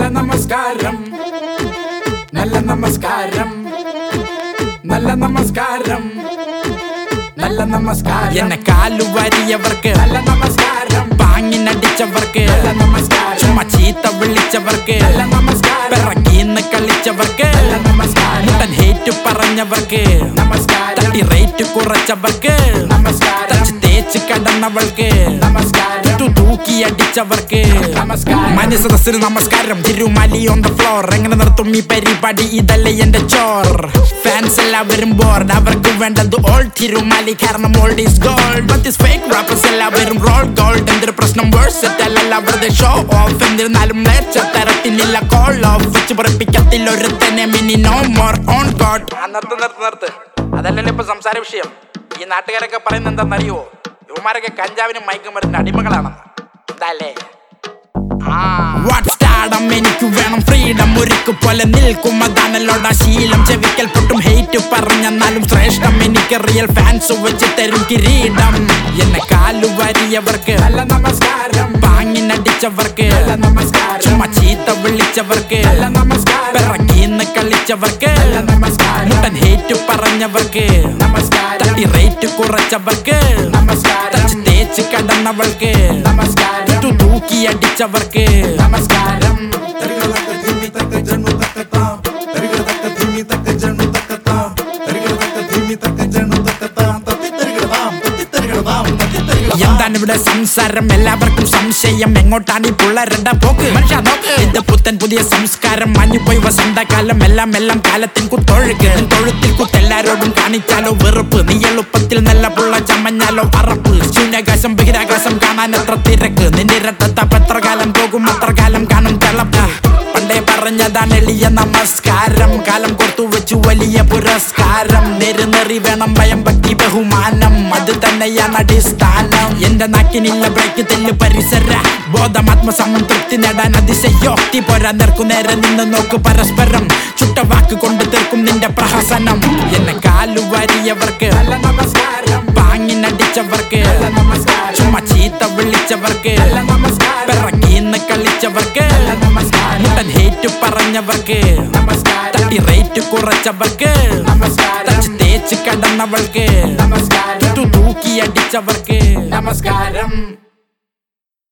നമസ്കാരം നല്ല നമസ്കാരം നല്ല നമസ്കാരം നല്ല നമസ്കാരം എന്നെ കാലു വാരിയവർക്ക് നല്ല നമസ്കാരം പാങ്ങിനടിച്ചവർക്ക് നല്ല നമസ്കാരം ചുമ്മാ ചീത്ത വിളിച്ചവർക്ക് നല്ല നമസ്കാരം പിറക്കീന്ന് കളിച്ചവർക്ക് നല്ല നമസ്കാരം മുട്ടൻ ഹേറ്റ് പറഞ്ഞവർക്ക് നമസ്കാരം തട്ടി റേറ്റ് കുറച്ചവർക്ക് നമസ്കാരം തച്ച് തേച്ച് കടന്നവൾക്ക് നമസ്കാരം തു തൂക്കി അടിച്ചവർക്ക് നമസ്കാരം മനസ്സദസ്സിന് നമസ്കാരം തിരുമാലി ഓൺ ദ ഫ്ലോർ എങ്ങനെ നിർത്തും ഈ പരിപാടി ഇതല്ലേ എന്റെ ചോർ ഫാൻസ് എല്ലാവരും ബോർഡ് അവർക്ക് വേണ്ടത് ഓൾ തിരുമാലി കാരണം old is gold but this fake rappers എല്ലാവരും റോൾ ഗോൾഡ് എന്തൊരു പ്രശ്നം വേഴ്സറ്റ് അല്ലല്ല അവരുടെ ഷോ ഓഫ് എന്നിരുന്നാലും തരത്തിനില്ല കോൾ ഓഫ് വെച്ച് പറപ്പിക്കത്തില്ല ഒരു തന്നെ മിനി നോ മോർ ഓൺ ഗോഡ് നിർത്ത് നിർത്ത് നിർത്ത് അതല്ലല്ലോ ഇപ്പൊ സംസാര വിഷയം ഈ നാട്ടുകാരൊക്കെ പറയുന്നത് എന്താണെന്നറിയോ ഇവന്മാരൊക്കെ കഞ്ചാവിനും മയക്കുമരുന്നിന് അടിമകളാണെന്ന് എന്താല്ലേ വാട്സ്റ്റാടം എനിക്ക് വേണം ഫ്രീഡം ഒരുക്ക് പോലെ നിൽക്കും അതാണല്ലോടാ ശീലം ചെവിക്കൽ പൊട്ടും ഹെയ്റ്റ് പറഞ്ഞെന്നാലും ശ്രേഷ്ഠം എനിക്ക് റിയൽ ഫാൻസ് വെച്ച് തരും കിരീടം എന്നെ കാലു വാരിയവർക്ക് നല്ല നമസ്കാരം പാങ്ങിനടിച്ചവർക്ക് നല്ല നമസ്കാരം ചുമ്മാ ചീത്ത വിളിച്ചവർക്ക് നല്ല നമസ്കാരം പിറക്കീന്ന് കളിച്ചവർക്ക് നല്ല നമസ്കാരം മുട്ടൻ ഹേറ്റ് പറഞ്ഞവർക്ക് നമസ്കാരം തട്ടി റേറ്റ് കുറച്ചവർക്ക് നമസ്കാരം തച്ച് തേച്ച് കടന്നവൾക്ക് നമസ്കാരം തു തൂക്കി അടിച്ചവർക്ക് നമസ്കാരം എന്താണ് ഇവിടെ സംസാരം എല്ലാവർക്കും സംശയം എങ്ങോട്ടാണ് ഈ പിള്ളേരുടെ പോക്ക് മനുഷ്യ നോക്ക് ഇത് പുത്തൻ പുതിയ സംസ്കാരം മഞ്ഞുപോയി വസന്തകാലം എല്ലാം എല്ലാം കാലത്തിൻ കുത്തൊഴുക്ക് തൊഴുത്തിൽ കുത്തെല്ലാരോടും കാണിച്ചാലോ വെറുപ്പ് നീ എളുപ്പത്തിൽ നല്ല പുള്ള ചമഞ്ഞാലോ അറപ്പ് ശൂന്യാകാശം ബഹിരാകാശം കാണാൻ എത്ര തിരക്ക് നിന്റെ ഇരട്ടത്താപ്പ് എത്ര കാലം പോകും അത്ര കാലം കാണും തിളപ്പ് പണ്ടേ പറഞ്ഞതാണ് എളിയ നമസ്കാരം കാലം കൊടുത്തു വെച്ചു വലിയ പുരസ്കാരം നെരുന്നെറി വേണം ഭയം ഭക്തി ബഹുമാനം അത് തന്നെയാണ് അടിസ്ഥാനം എന്റെ നാക്കിനില്ല ബ്രേക്ക് തെല്ല് പരിസര ബോധമാത്മസമം തൃപ്തി നേടാൻ അതിശയോക്തി പോരാ നേർക്കു നേരെ നിന്ന് നോക്ക് പരസ്പരം ചുട്ട വാക്ക് കൊണ്ട് തീർക്കും നിന്റെ പ്രഹസനം എന്നെ കാലു വാരിയവർക്ക് നല്ല നമസ്കാരം പാങ്ങിനടിച്ചവർക്ക് നല്ല നമസ്കാരം ചുമ്മാ ചീത്ത വിളിച്ചവർക്ക് നല്ല നമസ്കാരം പിറക്കീന്ന് കളിച്ചവർക്ക് നല്ല നമസ്കാരം മുട്ടൻ ഹേറ്റ് പറഞ്ഞവർക്ക് നമസ്കാരം തട്ടി റേറ്റ് കുറച്ചവർക്ക് നമസ്കാരം തച്ച് തേച്ച് കടന്നവൾക്ക് നമസ്കാരം തു തൂക്കി അടിച്ചവർക്ക് നമസ്കാരം